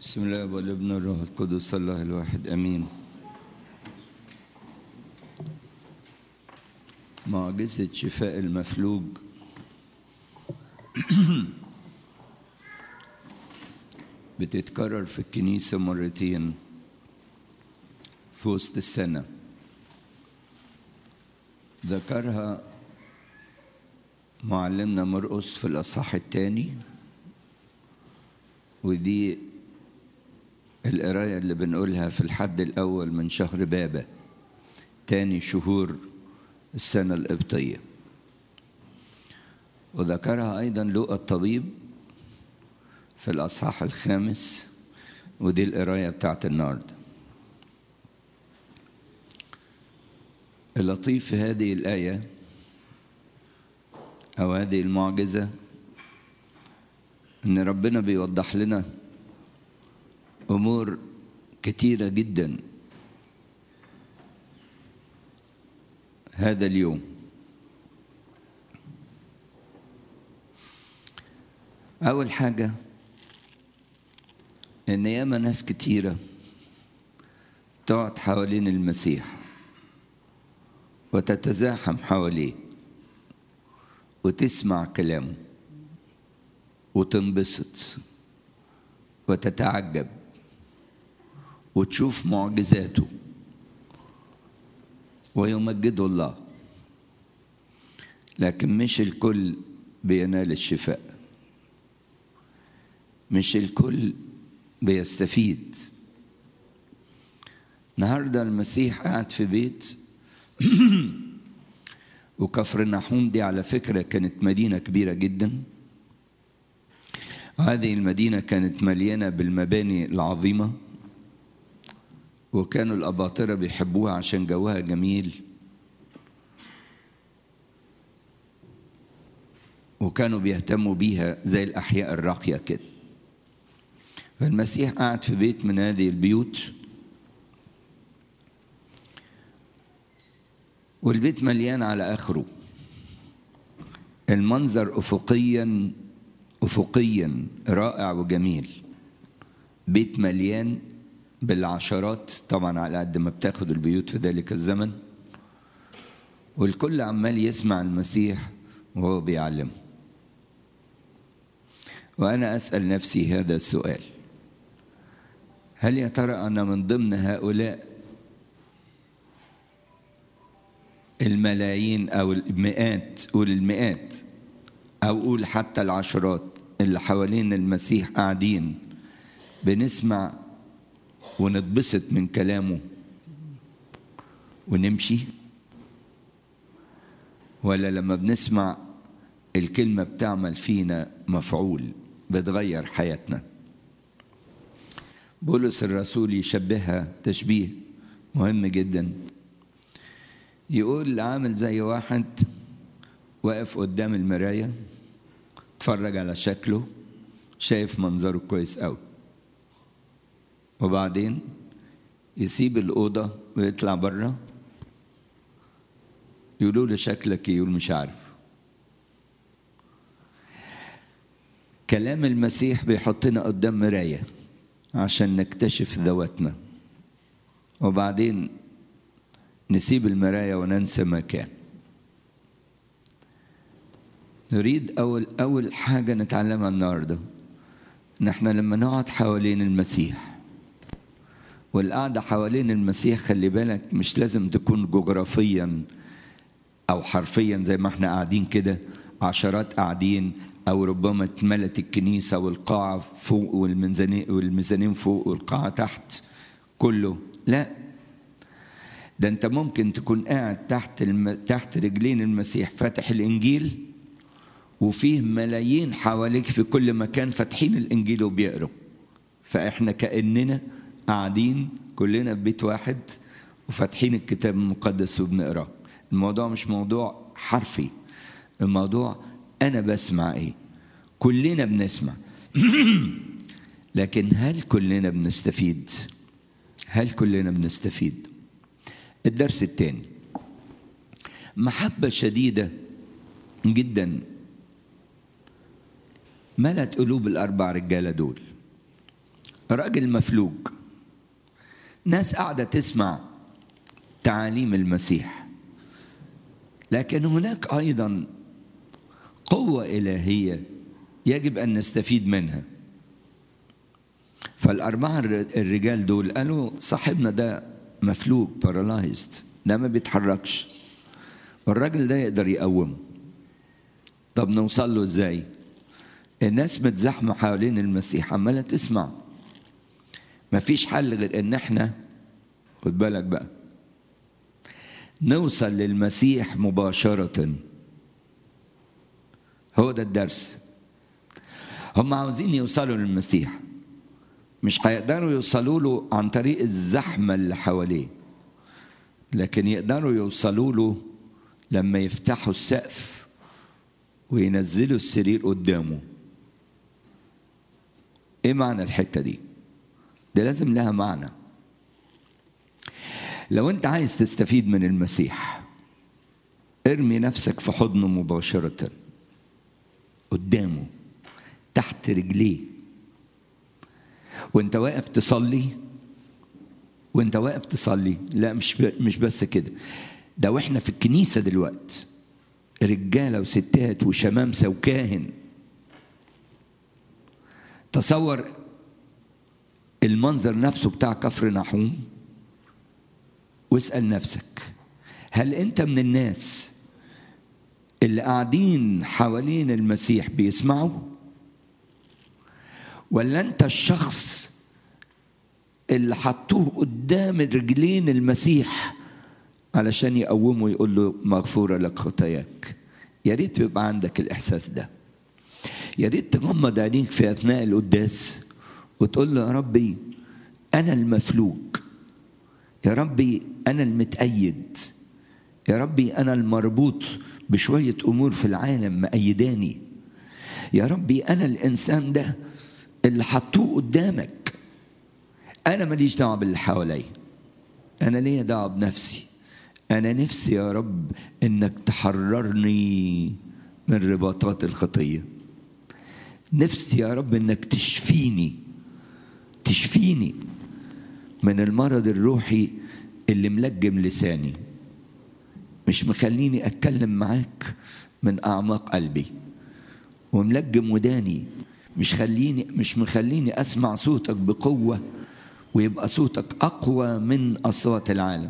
بسم الله والابن والروح القدس الله الواحد امين معجزة شفاء المفلوج بتتكرر في الكنيسة مرتين في وسط السنة ذكرها معلمنا مرقس في الأصحاح الثاني ودي القراية اللي بنقولها في الحد الأول من شهر بابا تاني شهور السنة القبطية وذكرها أيضا لوقا الطبيب في الأصحاح الخامس ودي القراية بتاعت النهاردة اللطيف في هذه الآية أو هذه المعجزة إن ربنا بيوضح لنا أمور كتيرة جدا هذا اليوم أول حاجة إن ياما ناس كتيرة تقعد حوالين المسيح وتتزاحم حواليه وتسمع كلامه وتنبسط وتتعجب وتشوف معجزاته ويمجدوا الله لكن مش الكل بينال الشفاء مش الكل بيستفيد النهارده المسيح قاعد في بيت وكفر نحوم دي على فكره كانت مدينه كبيره جدا هذه المدينه كانت مليانه بالمباني العظيمه وكانوا الأباطرة بيحبوها عشان جوها جميل وكانوا بيهتموا بيها زي الأحياء الراقية كده فالمسيح قعد في بيت من هذه البيوت والبيت مليان على آخره المنظر أفقيا أفقيا رائع وجميل بيت مليان بالعشرات طبعا على قد ما بتاخد البيوت في ذلك الزمن والكل عمال يسمع المسيح وهو بيعلم وأنا أسأل نفسي هذا السؤال هل يا ترى أنا من ضمن هؤلاء الملايين أو المئات قول المئات أو قول حتى العشرات اللي حوالين المسيح قاعدين بنسمع ونتبسط من كلامه ونمشي ولا لما بنسمع الكلمة بتعمل فينا مفعول بتغير حياتنا بولس الرسول يشبهها تشبيه مهم جدا يقول عامل زي واحد واقف قدام المراية اتفرج على شكله شايف منظره كويس قوي وبعدين يسيب الأوضة ويطلع بره يقولوا له شكلك يقول مش عارف كلام المسيح بيحطنا قدام مراية عشان نكتشف ذواتنا وبعدين نسيب المراية وننسى ما كان نريد أول أول حاجة نتعلمها النهاردة إن إحنا لما نقعد حوالين المسيح والقعدة حوالين المسيح خلي بالك مش لازم تكون جغرافيا أو حرفيا زي ما احنا قاعدين كده عشرات قاعدين أو ربما اتملت الكنيسة والقاعة فوق والميزانين والميزانين فوق والقاعة تحت كله لا ده أنت ممكن تكون قاعد تحت الم... تحت رجلين المسيح فاتح الإنجيل وفيه ملايين حواليك في كل مكان فاتحين الإنجيل وبيقروا فإحنا كأننا قاعدين كلنا في بيت واحد وفاتحين الكتاب المقدس وبنقراه الموضوع مش موضوع حرفي الموضوع انا بسمع ايه كلنا بنسمع لكن هل كلنا بنستفيد هل كلنا بنستفيد الدرس الثاني محبة شديدة جدا ملت قلوب الأربع رجالة دول راجل مفلوج ناس قاعدة تسمع تعاليم المسيح لكن هناك أيضا قوة إلهية يجب أن نستفيد منها فالأربعة الرجال دول قالوا صاحبنا ده مفلوج بارالايزد ده ما بيتحركش والراجل ده يقدر يقومه طب نوصل له ازاي الناس متزحمة حوالين المسيح عمالة تسمع مفيش حل غير ان احنا خد بالك بقى نوصل للمسيح مباشرة هو ده الدرس هم عاوزين يوصلوا للمسيح مش هيقدروا يوصلوا له عن طريق الزحمة اللي حواليه لكن يقدروا يوصلوا له لما يفتحوا السقف وينزلوا السرير قدامه ايه معنى الحتة دي ده لازم لها معنى لو انت عايز تستفيد من المسيح ارمي نفسك في حضنه مباشرة قدامه تحت رجليه وانت واقف تصلي وانت واقف تصلي لا مش مش بس كده ده واحنا في الكنيسه دلوقتي رجاله وستات وشمامسه وكاهن تصور المنظر نفسه بتاع كفر نحوم واسال نفسك هل انت من الناس اللي قاعدين حوالين المسيح بيسمعوا ولا انت الشخص اللي حطوه قدام رجلين المسيح علشان يقومه يقول له مغفورة لك خطاياك يا ريت يبقى عندك الإحساس ده يا ريت تغمض عينيك في أثناء القداس وتقول له يا ربي أنا المفلوج يا ربي أنا المتأيد يا ربي أنا المربوط بشوية أمور في العالم مأيداني يا ربي أنا الإنسان ده اللي حطوه قدامك انا ماليش دعوه باللي حواليا انا ليا دعوه بنفسي انا نفسي يا رب انك تحررني من رباطات الخطيه نفسي يا رب انك تشفيني تشفيني من المرض الروحي اللي ملجم لساني مش مخليني اتكلم معاك من اعماق قلبي وملجم وداني مش خليني مش مخليني اسمع صوتك بقوه ويبقى صوتك اقوى من اصوات العالم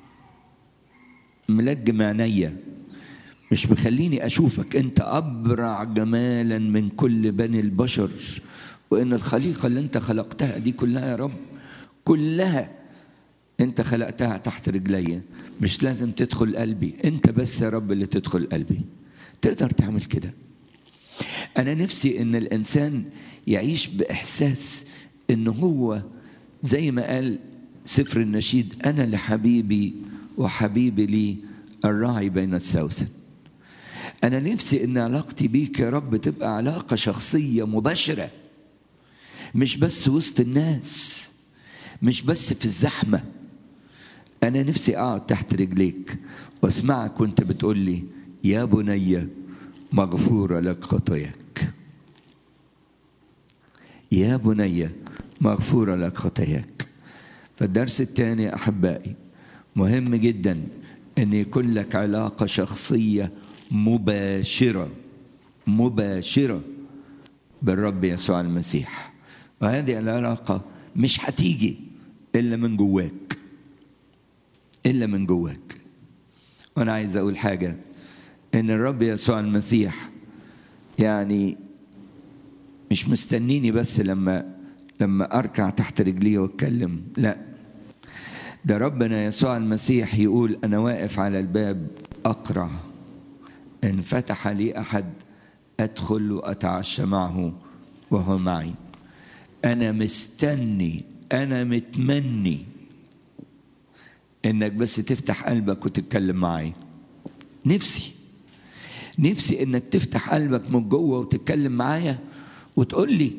ملجم عينيا مش مخليني اشوفك انت ابرع جمالا من كل بني البشر وان الخليقه اللي انت خلقتها دي كلها يا رب كلها انت خلقتها تحت رجليا مش لازم تدخل قلبي انت بس يا رب اللي تدخل قلبي تقدر تعمل كده انا نفسي ان الانسان يعيش باحساس ان هو زي ما قال سفر النشيد انا لحبيبي وحبيبي لي الراعي بين السوسن انا نفسي ان علاقتي بيك يا رب تبقى علاقه شخصيه مباشره مش بس وسط الناس مش بس في الزحمه انا نفسي اقعد تحت رجليك واسمعك وانت بتقول لي يا بني مغفوره لك خطاياك يا بني مغفوره لك خطاياك فالدرس الثاني احبائي مهم جدا ان يكون لك علاقه شخصيه مباشره مباشره بالرب يسوع المسيح وهذه العلاقه مش هتيجي الا من جواك الا من جواك وانا عايز اقول حاجه ان الرب يسوع المسيح يعني مش مستنيني بس لما لما اركع تحت رجليه واتكلم لا ده ربنا يسوع المسيح يقول انا واقف على الباب اقرع ان فتح لي احد ادخل واتعشى معه وهو معي انا مستني انا متمني انك بس تفتح قلبك وتتكلم معي نفسي نفسي انك تفتح قلبك من جوه وتتكلم معايا وتقول لي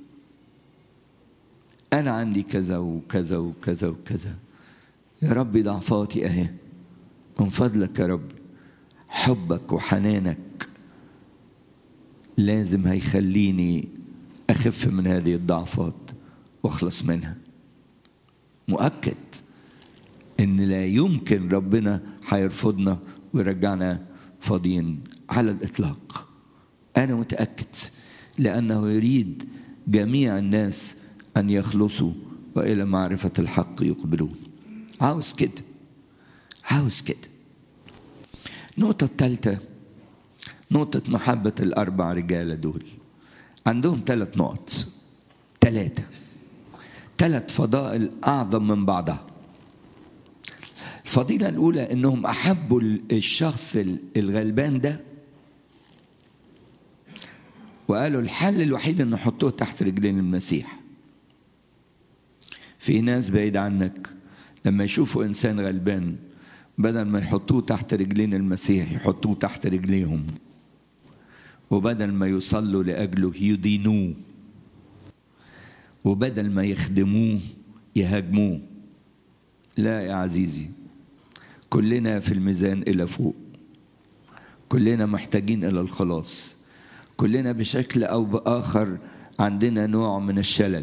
انا عندي كذا وكذا وكذا وكذا يا رب ضعفاتي اهي من فضلك يا رب حبك وحنانك لازم هيخليني اخف من هذه الضعفات واخلص منها مؤكد ان لا يمكن ربنا هيرفضنا ويرجعنا فاضيين على الاطلاق انا متاكد لانه يريد جميع الناس ان يخلصوا والى معرفه الحق يقبلون عاوز كده عاوز كده النقطه الثالثه نقطه محبه الاربع رجاله دول عندهم ثلاث نقط ثلاثه ثلاث فضائل اعظم من بعضها الفضيلة الأولى إنهم أحبوا الشخص الغلبان ده وقالوا الحل الوحيد إن نحطوه تحت رجلين المسيح في ناس بعيد عنك لما يشوفوا إنسان غلبان بدل ما يحطوه تحت رجلين المسيح يحطوه تحت رجليهم وبدل ما يصلوا لأجله يدينوه وبدل ما يخدموه يهاجموه لا يا عزيزي كلنا في الميزان إلى فوق كلنا محتاجين إلى الخلاص كلنا بشكل أو بآخر عندنا نوع من الشلل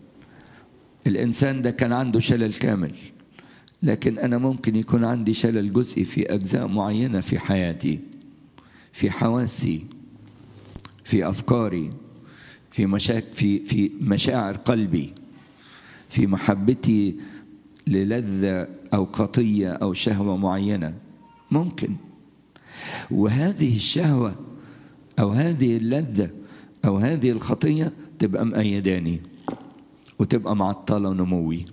الإنسان ده كان عنده شلل كامل لكن أنا ممكن يكون عندي شلل جزئي في أجزاء معينة في حياتي في حواسي في أفكاري في مشاك في في مشاعر قلبي في محبتي للذة أو خطية أو شهوة معينة ممكن وهذه الشهوة أو هذه اللذة أو هذه الخطية تبقى مأيداني وتبقى معطلة نموي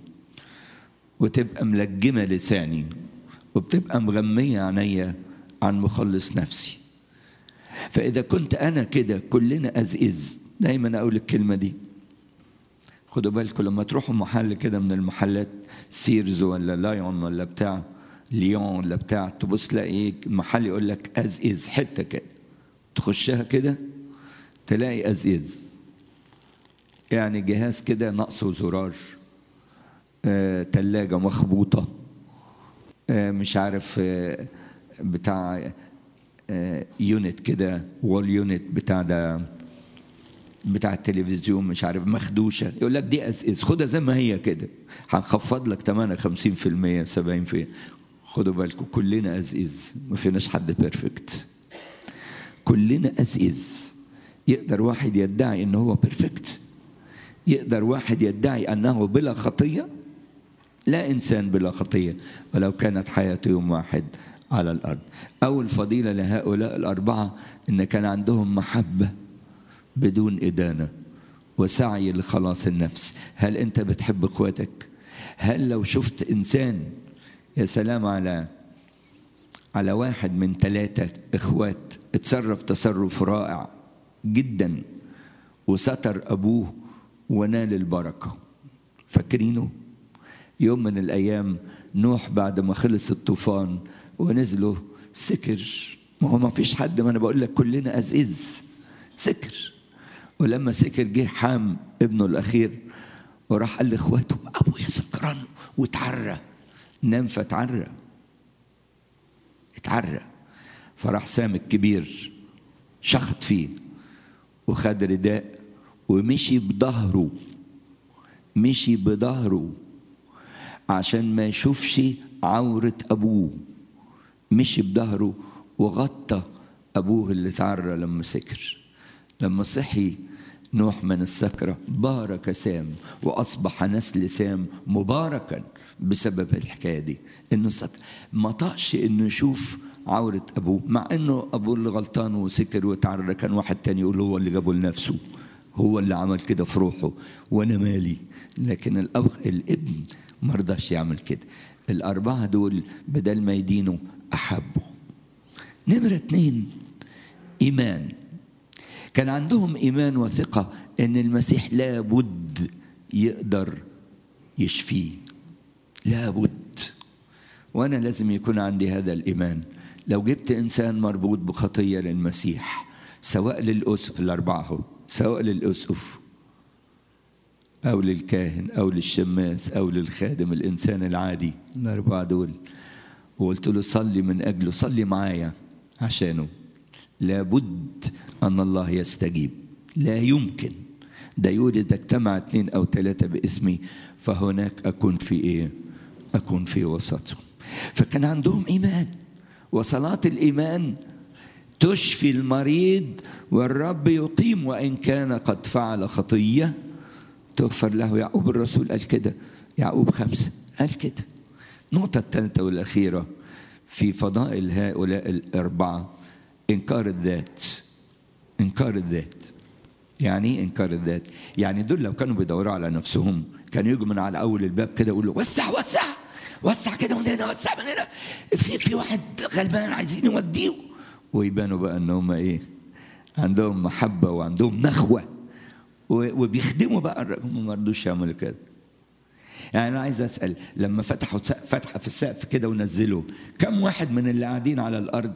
وتبقى ملجمة لساني وبتبقى مغمية عينيا عن مخلص نفسي فإذا كنت أنا كده كلنا أزئز دايما أقول الكلمة دي خدوا بالكم لما تروحوا محل كده من المحلات سيرز ولا لايون ولا بتاع ليون ولا بتاع تبص تلاقي محل يقول لك از از حته كده تخشها كده تلاقي از از يعني جهاز كده نقصه زرار آه، تلاجة مخبوطة آه، مش عارف آه، بتاع آه، يونت كده وول يونت بتاع ده بتاع التلفزيون مش عارف مخدوشه يقول لك دي اسئس خدها زي ما هي كده هنخفض لك ثمنها 50% 70% خدوا بالكم كلنا ازئز ما فيناش حد بيرفكت كلنا ازئز يقدر واحد يدعي ان هو بيرفكت يقدر واحد يدعي انه بلا خطيه لا انسان بلا خطيه ولو كانت حياته يوم واحد على الارض اول فضيله لهؤلاء الاربعه ان كان عندهم محبه بدون إدانة وسعي لخلاص النفس هل أنت بتحب إخواتك هل لو شفت إنسان يا سلام على على واحد من ثلاثة إخوات اتصرف تصرف رائع جدا وستر أبوه ونال البركة فاكرينه يوم من الأيام نوح بعد ما خلص الطوفان ونزلوا سكر ما هو ما فيش حد ما أنا بقول لك كلنا أزئز سكر ولما سكر جه حام ابنه الاخير وراح قال لاخواته ابويا سكران واتعرى نام فتعرى اتعرى فراح سام الكبير شخط فيه وخد رداء ومشي بظهره مشي بظهره عشان ما يشوفش عورة أبوه مشي بظهره وغطى أبوه اللي اتعرى لما سكر لما صحي نوح من السكرة بارك سام وأصبح نسل سام مباركا بسبب الحكاية دي إنه ستر ما طقش إنه يشوف عورة أبوه مع إنه أبوه اللي غلطان وسكر وتعرى كان واحد تاني يقول هو اللي جابه لنفسه هو اللي عمل كده في روحه وأنا مالي لكن الأخ الابن ما رضاش يعمل كده الأربعة دول بدل ما يدينوا أحبوا نمرة اتنين إيمان كان عندهم ايمان وثقه ان المسيح لابد يقدر يشفيه لابد وانا لازم يكون عندي هذا الايمان لو جبت انسان مربوط بخطيه للمسيح سواء للاسف الاربعه سواء للاسقف او للكاهن او للشماس او للخادم الانسان العادي الاربعه دول وقلت له صلي من اجله صلي معايا عشانه لابد أن الله يستجيب لا يمكن ده يقول إذا اجتمع اثنين أو ثلاثة باسمي فهناك أكون في إيه؟ أكون في وسطهم فكان عندهم إيمان وصلاة الإيمان تشفي المريض والرب يقيم وإن كان قد فعل خطية تغفر له يعقوب الرسول قال كده يعقوب خمسة قال كده النقطة الثالثة والأخيرة في فضائل هؤلاء الأربعة إنكار الذات إنكار الذات يعني ايه إنكار الذات؟ يعني دول لو كانوا بيدوروا على نفسهم كانوا يجوا من على أول الباب كده يقولوا وسع وسع وسع كده من هنا وسع من هنا في في واحد غلبان عايزين يوديه ويبانوا بقى ان هم ايه؟ عندهم محبه وعندهم نخوه وبيخدموا بقى هم ما رضوش يعملوا كده. يعني انا عايز اسال لما فتحوا فتحه في السقف كده ونزلوا كم واحد من اللي قاعدين على الارض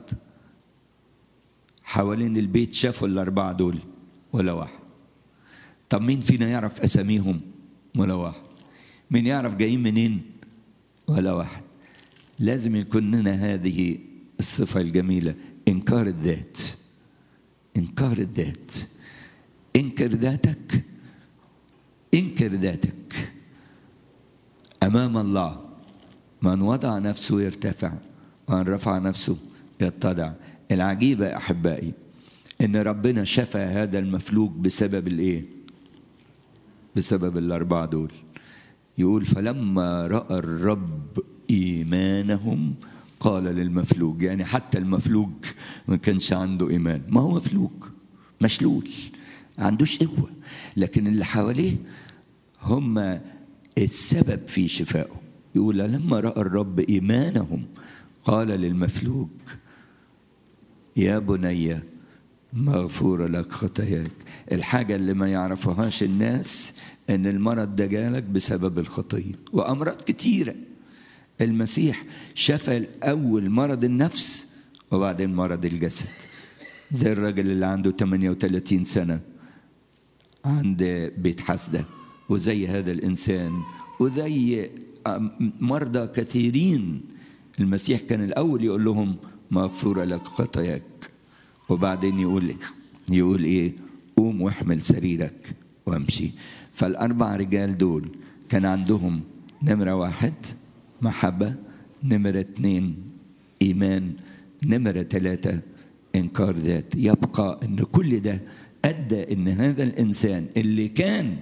حوالين البيت شافوا الاربعه دول ولا واحد طب مين فينا يعرف اساميهم ولا واحد مين يعرف جايين منين ولا واحد لازم يكون لنا هذه الصفة الجميلة إنكار الذات إنكار الذات انكر ذاتك انكر ذاتك أمام الله من وضع نفسه يرتفع ومن رفع نفسه يتضع العجيبة يا أحبائي إن ربنا شفى هذا المفلوج بسبب الإيه؟ بسبب الأربعة دول يقول فلما راى الرب ايمانهم قال للمفلوج يعني حتى المفلوج ما كانش عنده ايمان ما هو مفلوج مشلول ما عندوش قوه لكن اللي حواليه هم السبب في شفائه يقول لما راى الرب ايمانهم قال للمفلوج يا بني مغفور لك خطاياك الحاجة اللي ما يعرفوهاش الناس ان المرض ده جالك بسبب الخطية وامراض كتيرة المسيح شفى الاول مرض النفس وبعدين مرض الجسد زي الراجل اللي عنده 38 سنة عند بيت حسدة وزي هذا الإنسان وزي مرضى كثيرين المسيح كان الأول يقول لهم مغفورة لك خطاياك وبعدين يقول يقول ايه قوم واحمل سريرك وامشي فالاربع رجال دول كان عندهم نمره واحد محبه نمره اتنين ايمان نمره ثلاثه انكار ذات يبقى ان كل ده ادى ان هذا الانسان اللي كان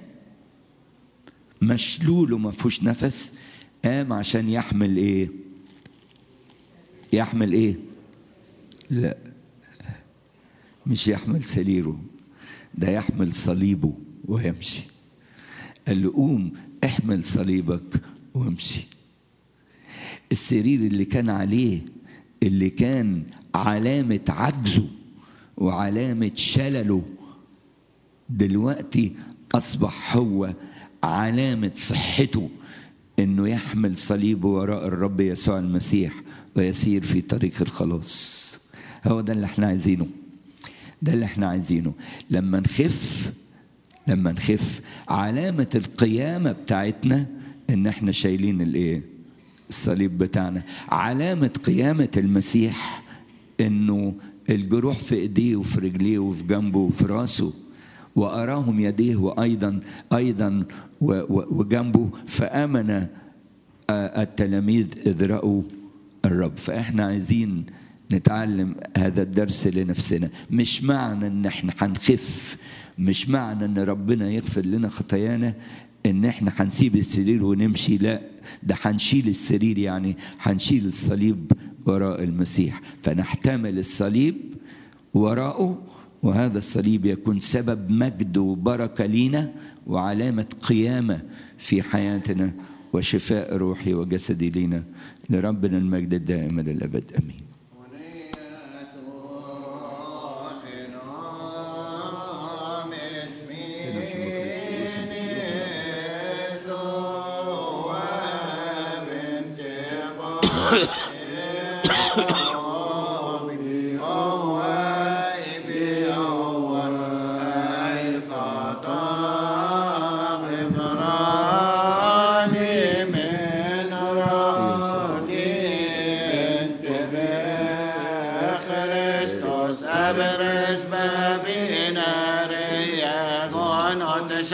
مشلول وما فيهوش نفس قام عشان يحمل ايه يحمل ايه لا مش يحمل سريره ده يحمل صليبه ويمشي قال له قوم احمل صليبك وامشي السرير اللي كان عليه اللي كان علامة عجزه وعلامة شلله دلوقتي أصبح هو علامة صحته إنه يحمل صليبه وراء الرب يسوع المسيح ويسير في طريق الخلاص هو ده اللي احنا عايزينه ده اللي احنا عايزينه لما نخف لما نخف علامة القيامة بتاعتنا ان احنا شايلين الايه الصليب بتاعنا علامة قيامة المسيح انه الجروح في ايديه وفي رجليه وفي جنبه وفي راسه واراهم يديه وايضا ايضا وجنبه فامن التلاميذ اذ راوا الرب فاحنا عايزين نتعلم هذا الدرس لنفسنا مش معنى ان احنا هنخف مش معنى ان ربنا يغفر لنا خطايانا ان احنا هنسيب السرير ونمشي لا ده هنشيل السرير يعني هنشيل الصليب وراء المسيح فنحتمل الصليب وراءه وهذا الصليب يكون سبب مجد وبركة لينا وعلامة قيامة في حياتنا وشفاء روحي وجسدي لينا لربنا المجد الدائم للأبد أمين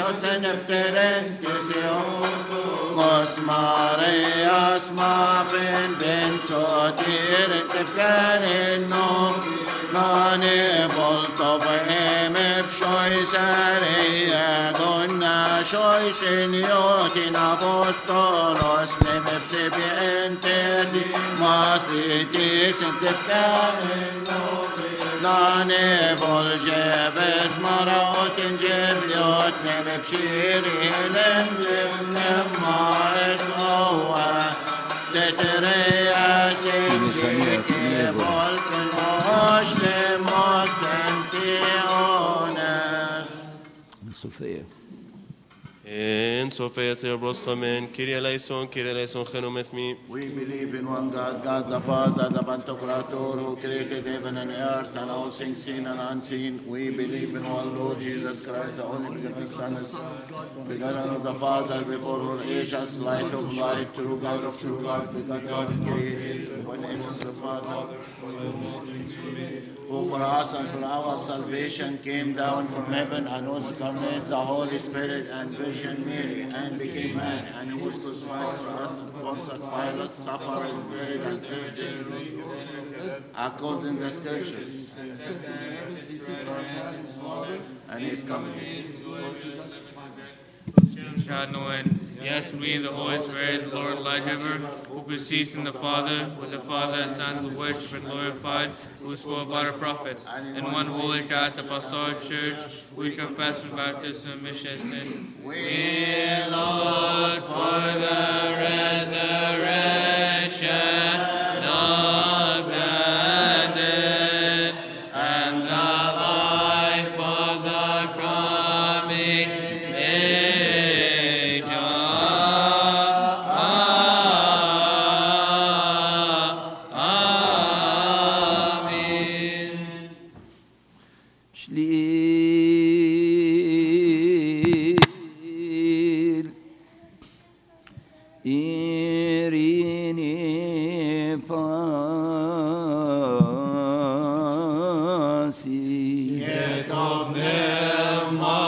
Iosen efterentesium, Kos Marias mafen ben sotir tefkanin nom, Nane volto behem efshoy sareya gonna shoy seniotin apostolos nemepse bientedi masitis tefkanin nom, Nane voljeves maraotin jebliot nemepshirin emlim ma esowa Teterea sinjike volten moshne mosentiones صوفيا En Sofia Theobros Chamen, Kyrie eleison, Kyrie eleison, Chenomethmi. We believe in one God, God the Father, the Pantocrator, who created heaven and earth and all things seen and unseen. We believe in one Lord Jesus Christ, the only begotten Son, is begotten of the Father, before all ages, light of light, true God of true God, begotten of created, one essence the Father, who for us and for our salvation came down from heaven and was incarnate the Holy Spirit and Virgin Mary and became man and he was crucified for us Pontius Pilate suffered is buried and third day according to the scriptures and he is coming Shadnoen. Yes, we, the Holy Spirit, the Lord Light Giver, who proceeds from the Father, with the Father, sons of worship and glorified, who spoke about our prophets. In one holy Catholic Apostolic Church, we confess and baptism and mission sin. We Lord for the resurrection of the dead and the life of the coming age. Amen. شليل إيريني فاسي Yetom